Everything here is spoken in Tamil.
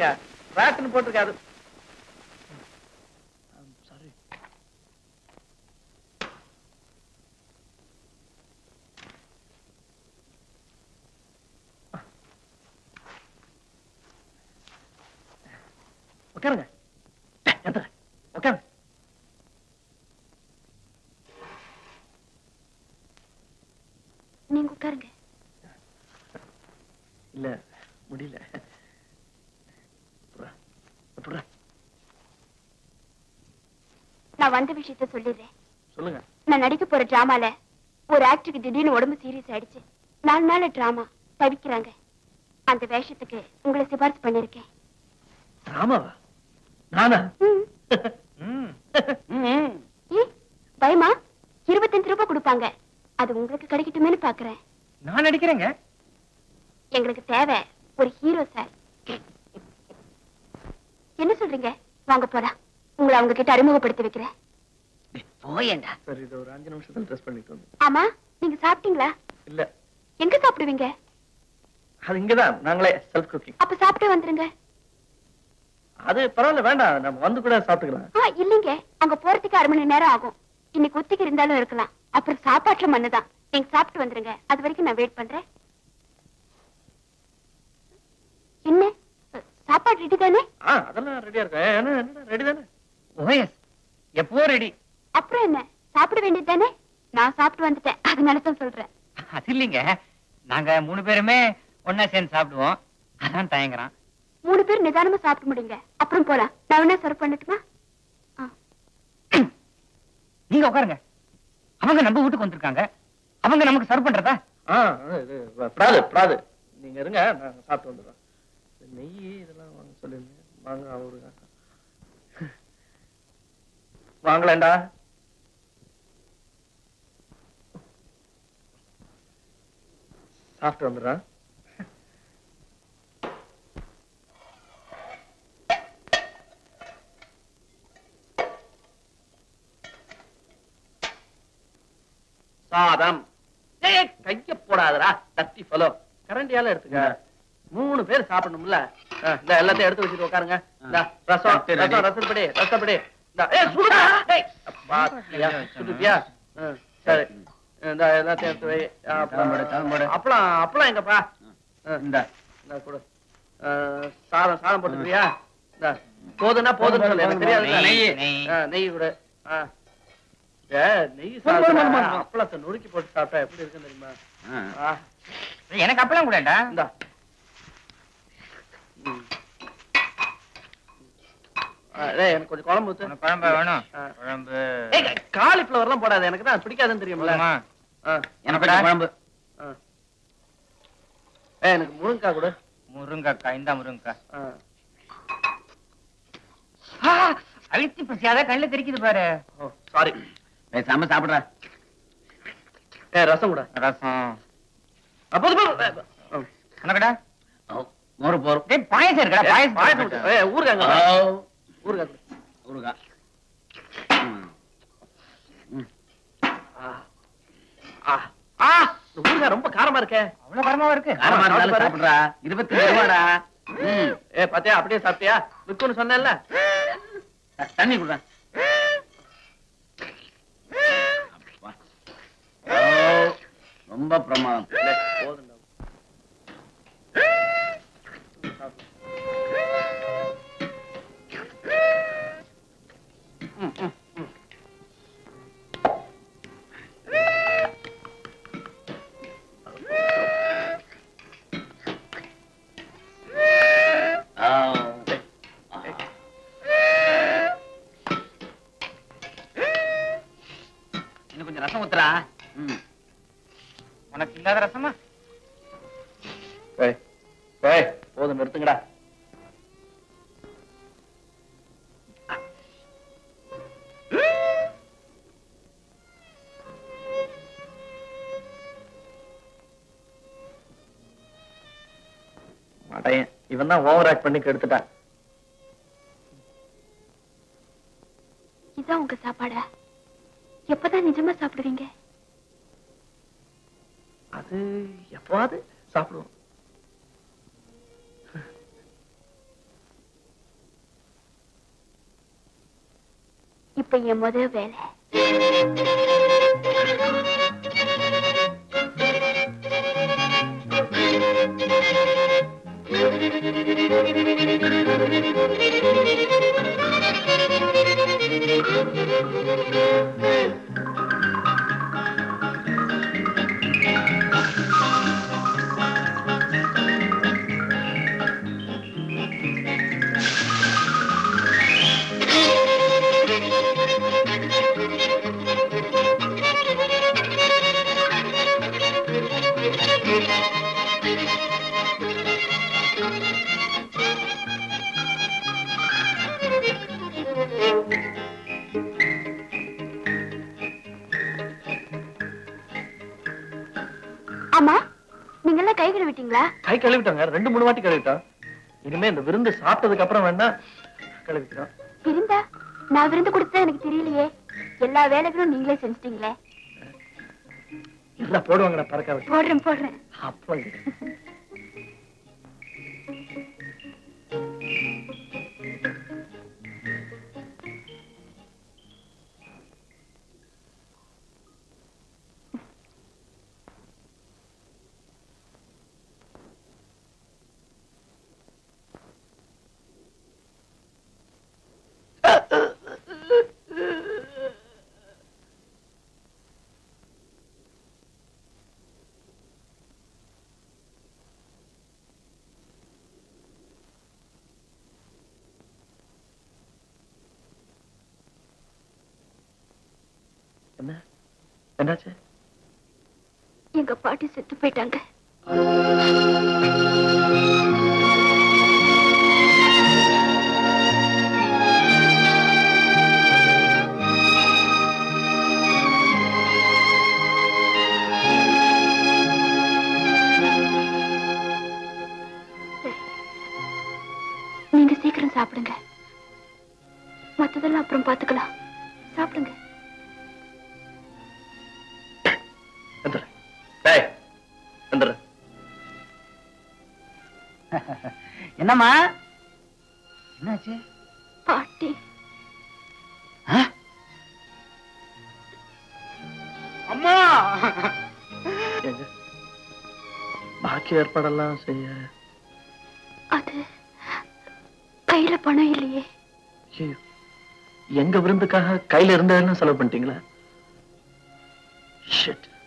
இல்லைங்க ராட்டுன்னு போட்டிருக்காது சாரி உட்காருங்க எந்திர உட்காருங்க நீங்க உட்காருங்க இல்ல முடியல புறா, புறா, நான் வந்த விஷயத்த சொல்லிடுறேன் சொல்லுங்க நான் நடிக்க போற டிராமால ஒரு ஆக்டருக்கு திடீர்னு உடம்பு சீரியஸ் ஆயிடுச்சு நாலு நாள் டிராமா தவிக்கிறாங்க அந்த வேஷத்துக்கு உங்களை சிபாரிசு பண்ணிருக்கேன் ராமாவா நானா ம். ஏ, பயமா இருபத்தஞ்சு ரூபாய் கொடுப்பாங்க அது உங்களுக்கு கிடைக்கட்டுமேனு பாக்குறேன் நான் நடிக்கிறேங்க எங்களுக்கு தேவை ஒரு ஹீரோ சார் என்ன சொல்றீங்க வாங்க போலாம் உங்களை அவங்க கிட்ட அறிமுகப்படுத்தி வைக்கிறேன் போயேண்டா சரி இது ஒரு அஞ்சு நிமிஷத்துல ட்ரெஸ் பண்ணிட்டு வந்து ஆமா நீங்க சாப்பிட்டீங்களா இல்ல எங்க சாப்பிடுவீங்க அது இங்கதான் நாங்களே செல்ஃப் குக்கிங் அப்ப சாப்பிட்டே வந்துருங்க அது பரவாயில்ல வேண்டாம் நம்ம வந்து கூட சாப்பிட்டுக்கலாம் ஆ இல்லைங்க அங்க போறதுக்கு அரை மணி நேரம் ஆகும் இன்னைக்கு ஒத்திக்கு இருந்தாலும் இருக்கலாம் அப்புறம் சாப்பாட்டுல மண்ணுதான் நீங்க சாப்பிட்டு வந்துருங்க அது வரைக்கும் நான் வெயிட் பண்றேன் என்ன அஹ், சாப்பாடு ரெடி தானே ஆ அதெல்லாம் ரெடியா இருக்கு என்ன என்ன ரெடி தானே ஓஎஸ் எப்போ ரெடி அப்புறம் என்ன சாப்பிட வேண்டியது தானே நான் சாப்பிட்டு வந்துட்டேன் அதனால தான் சொல்றேன் அது இல்லைங்க நாங்க மூணு பேருமே ஒன்னா சேர்ந்து சாப்பிடுவோம் அதான் தயங்குறான் மூணு பேர் நிதானமா சாப்பிட முடியுங்க அப்புறம் போலாம் நான் வேணா சர்வ் பண்ணட்டுமா ஆ. நீங்க உட்காருங்க அவங்க நம்ம வீட்டுக்கு வந்திருக்காங்க அவங்க நமக்கு சர்வ் பண்றதா ஆ இது பிராது பிராது நீங்க இருங்க நான் சாப்பிட்டு வந்துடுறேன் நெய் இதெல்லாம் வாங்க சொல்லிருந்தேன் வாங்க அவருங்க வாங்கலேண்டா சாப்பிட்டு வந்துடுறேன் சாதம் ஏய் கைய போடாதடா தட்டி ஃபலோ கரண்டியால எடுத்துக்க மூணு பேர் சாப்பிடணும்ல ஆ, இந்த எல்லாத்தையும் எடுத்து வச்சுட்டு உட்காருங்க இந்த ரசம் சரி, ready. ரசம் ரசப்படி ரசப்படி இந்த ஏய் சுடுடா ஏய் பாத்தியா சுடுப்பியா ஆ, சரி இந்த எல்லாத்தையும் எடுத்து வை அப்புறம் கிளம்புடு, கிளம்புடு. அப்பளம் அப்பளம் எங்கப்பா ஆ, இந்த இந்த கொடு ஆ, சாதம் சாதம் போட்டுக்கிறியா இந்த போதுன்னா போதுன்னு சொல்லு எனக்கு தெரியாது நெய், நெய். ஆ, நெய் கொடு ஆ ஏ, நெய் போதும், போதும், சாப்பிட்டா போதும். அப்பளத்தை நுறுக்கி போட்டு சாப்பிட்டா எப்படி இருக்குன்னு தெரியுமா ஆ, எனக்கு அப்பெல்லாம் கூடடா இந்தா ம். ஆ, டேய், எனக்கு கொஞ்சம் குழம்பு ஊத்து உனக்கு குழம்பு வேணும் ஆ. குழம்பு ஏய் காலிஃபிளவர்லாம் போடாத எனக்கு தான் பிடிக்காதுன்னு தெரியும்ல போதுமா? ஆ, எனக்கு கொஞ்சம் குழம்பு ஆ. ஏய் எனக்கு முருங்கக்காய் கொடு முருங்கக்காய் இந்த முருங்கக்காய் ஆ. அழுத்தி பசியாத கண்ணுல தெரிக்குது பாரு ஓ சாரி பேசாம சாப்பிடுற ஏய் ரசம் கூட ரசம் அப்போது போ- ஆ. உனக்கடா மோரு போரும் டேய் பாயசம் இருக்கடா ஏய், பாயசம் பாயசம் கொடு. ஏய் ஊறுகாய் கொடு. ஊறுகாய் கொடு. ஊருகா ஆ. ஆ. ஆ, இந்த ஊறுகாய் ரொம்ப காரமா இருக்கே அவ்வளவு காரமாவா இருக்கு காரமா இருந்தாலும் சாப்பிடுறா இருபத்தி ரூபாடா ம் ஏ பாத்தியா அப்படியே சாப்பிட்டியா விற்கும்னு சொன்னேன்ல த- தண்ணி குடுறா அப்பா. ஓ, ரொம்ப பிரமாதம் டேய், போதும்டா. ம், ம், ம். ஆ. இன்னும் கொஞ்சம் ரசம் ஊத்துறா ம். உனக்கு இல்லாத ரசமா ஏய், ஏய், போதும் நிறுத்துங்கடா மாட்டேன் இவன் தான் ஓவர் ஆக்ட் பண்ணி கெடுத்துட்டான் இதான் உங்க சாப்பாடா எப்பதான் நிஜமா சாப்பிடுவீங்க அது எப்பவாது சாப்பிடுவோம் இப்ப என் முத வேலை ஆமா நீங்க எல்லாம் கை கழுவிட்டீங்களா கை கழுவிட்டாங்க ரெண்டு மூணு வாட்டி கழுவிட்டோம் இனிமே இந்த விருந்து சாப்பிட்டதுக்கு அப்புறம் வேணா கழுவிக்கிறோம் விருந்தா நான் விருந்து கொடுத்தா எனக்கு தெரியலையே எல்லா வேலைகளும் நீங்களே செஞ்சிட்டீங்களே எல்லாம் போடுவாங்கடா பறக்க விட்டு போடுறேன் போடுறேன் அப்ப என்ன என்னாச்சு எங்க பாட்டி செத்து போயிட்டாங்க சரி. நீங்க சீக்கிரம் சாப்பிடுங்க மத்ததெல்லாம் அப்புறம் பாத்துக்கலாம் சாப்பிடுங்க வந்துடுறேன் டேய் வந்துடுறேன் என்னம்மா என்னாச்சு பாட்டி அம்மா எங்க பாக்கி ஏற்பாடெல்லாம் செய்ய அது கையில பணம் இல்லையே ஐயோ எங்க விருந்துக்காக கையில இருந்ததெல்லாம் செலவு பண்ணிட்டீங்களா ஷிட்